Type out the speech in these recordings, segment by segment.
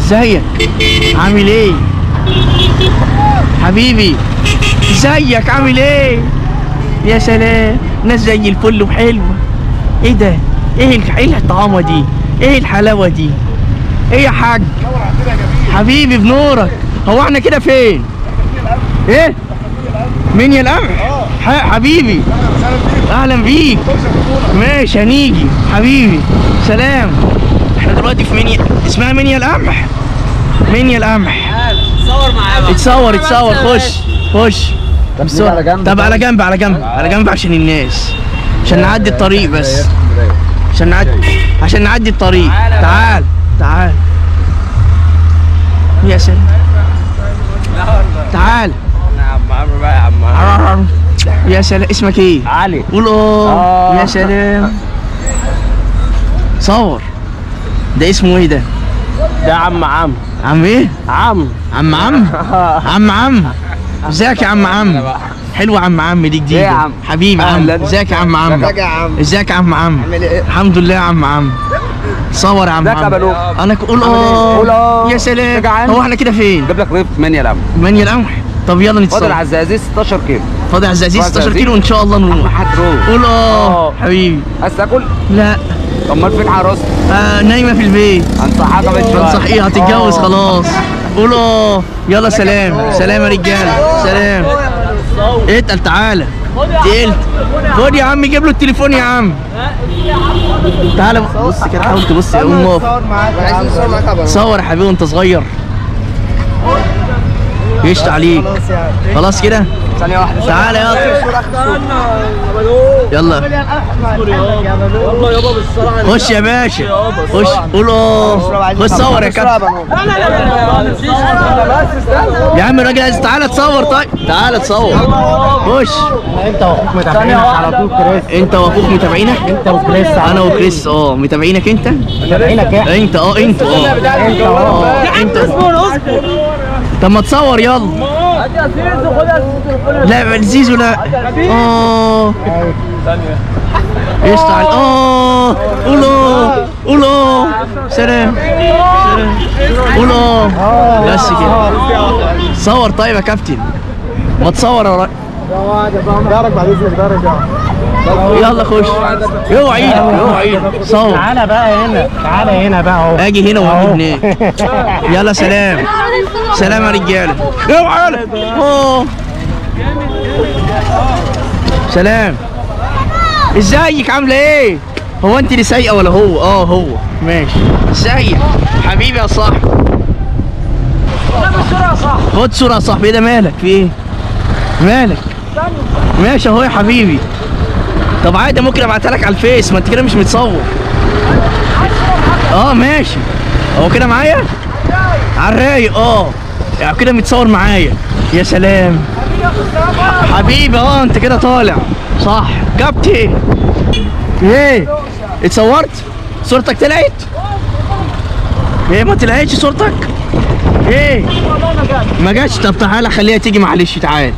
ازيك عامل ايه حبيبي ازيك عامل ايه يا سلام ناس زي الفل وحلوه ايه ده ايه الح- ايه الطعامه دي ايه الحلاوه دي ايه يا حاج حبيبي بنورك هو احنا كده فين ايه مين يا القمح ح- حبيبي اهلا بيك ماشي هنيجي حبيبي سلام احنا دلوقتي في منيا اسمها منيا القمح منيا القمح صور معايا بقى اتصور اتصور خش خش طب نيجي على جنب طب على جنب على جنب على جنب عشان الناس عشان نعدي الطريق بس عشان نعدي عشان نعدي الطريق تعال تعال يا سلام تعال يا عم عمرو بقى يا عم عمرو. يا سلام اسمك ايه علي قول اه آه. يا سلام صور ده اسمه ايه ده ده عم عم عم ايه عم عم عم عم عم ازيك يا عم عم حلوة عم عم دي جديدة إيه يا عم؟ حبيبي عم أهلاً. ازيك يا عم عم ازيك يا عم ازيك يا عم عم عامل ايه؟ الحمد لله يا عم عم صور يا عم ازيك يا عم بلوغ؟ انا ك- قول قول اه آه. يا سلام أنت جعان؟ هو احنا كده فين جاب لك رغيف منيا يا عم منيا القمح طب يلا فاضل نتصور على الزقازيق 16 كيلو فاضل على الزقازيق فاضل 16 على كيلو وان شاء الله نروح هتروح قول اه آه. حبيبي عايز تاكل لا امال فين عروستك آه نايمة في البيت انصحك من شويه انصح ايه هتتجوز آه. خلاص قول اه يلا سلام سلام يا رجاله سلام اتقل تعالى تقلت خد يا عم جيب له التليفون يا عم تعالى بص كده حاول تبص يا ام واقف. عايزين نصور معاك يا صور يا حبيبي وانت صغير قشط عليك خلاص كده ثانيه واحده تعالى يلا يلا والله يابا بالصلاه خش يا باشا خش قول اه خش صور يا كابتن يا عم الراجل عايز تعالى تصور طيب تعالى تصور خش انت واخوك متابعينك على طول كريس انت واخوك متابعينك انت وكريس انا وكريس اه متابعينك انت متابعينك ايه؟ انت اه انت اه انت اه اه انت طب ما تصور يلا لا زيزو لا اه قشطة على اه قول اه قول اه سلام سلام قول اه بس كده صور طيب يا كابتن ما تصور يا راجل دارك بعد اذنك دارك يلا خش اوعى ايدك اوعى ايدك صور تعالى بقى هنا تعالى هنا بقى اهو اجي هنا واجي هناك يلا سلام سلام يا رجاله اوعى يلا أوه. سلام ازيك عامله ايه هو انت اللي سايقه ولا هو اه هو ماشي ازيك حبيبي يا صاحبي خد صورة يا صاحبي ايه ده مالك في ايه مالك ماشي اهو يا حبيبي طب عادي ممكن ابعتها لك على الفيس ما انت كده مش متصور اه ماشي هو كده معايا على الرايق اه يعني كده متصور معايا يا سلام حبيبي اه انت كده طالع صح كابتن ايه اتصورت صورتك طلعت ايه ما طلعتش صورتك ايه ما جاتش طب تعالى خليها تيجي معلش تعال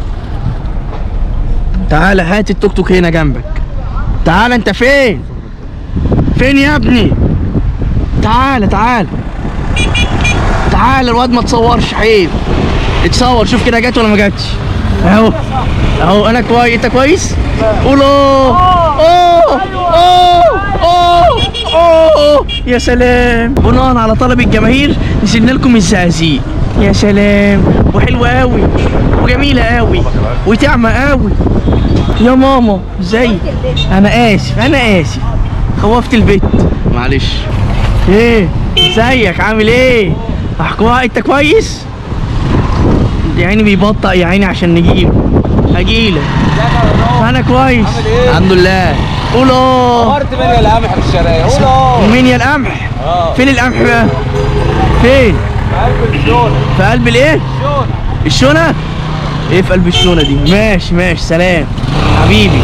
تعالى هات التوك توك هنا جنبك تعالى انت فين فين يا ابني تعالى تعالى تعالى الواد ما تصورش عيب اتصور شوف كده جت ولا ما جاتش اهو اهو انا كويس انت كويس قول اوه اوه اوه اوه اوه يا سلام بناء على طلب الجماهير نزلنا لكم الزقازيق يا سلام وحلوه قوي وجميله قوي وتعمى قوي يا ماما ازاي انا اسف انا اسف خوفت البيت معلش ايه ازيك عامل ايه احكوا انت كويس يا عيني بيبطأ يا عيني عشان نجيب هجيلك انا كويس الحمد لله قول اه صورت منيا القمح في الشارع قول اه مين يا القمح اه فين القمح بقى فين قلب الشون في قلب الايه شون الشونه ايه في قلب الشونه دي ماشي ماشي سلام حبيبي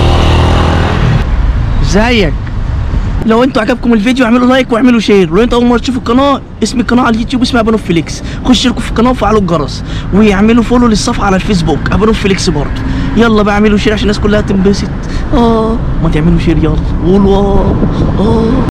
ازيك لو انتوا عجبكم الفيديو اعملوا لايك واعملوا شير لو انتوا اول مره تشوفوا القناه اسم القناه على اليوتيوب اسمها ابانوف فليكس خشوا اشتركوا في القناه وفعلوا الجرس واعملوا فولو للصفحه على الفيسبوك ابانوف فليكس برضه يلا بقى اعملوا شير عشان الناس كلها تنبسط اه ما تعملوا شير يلا قولوا اه اه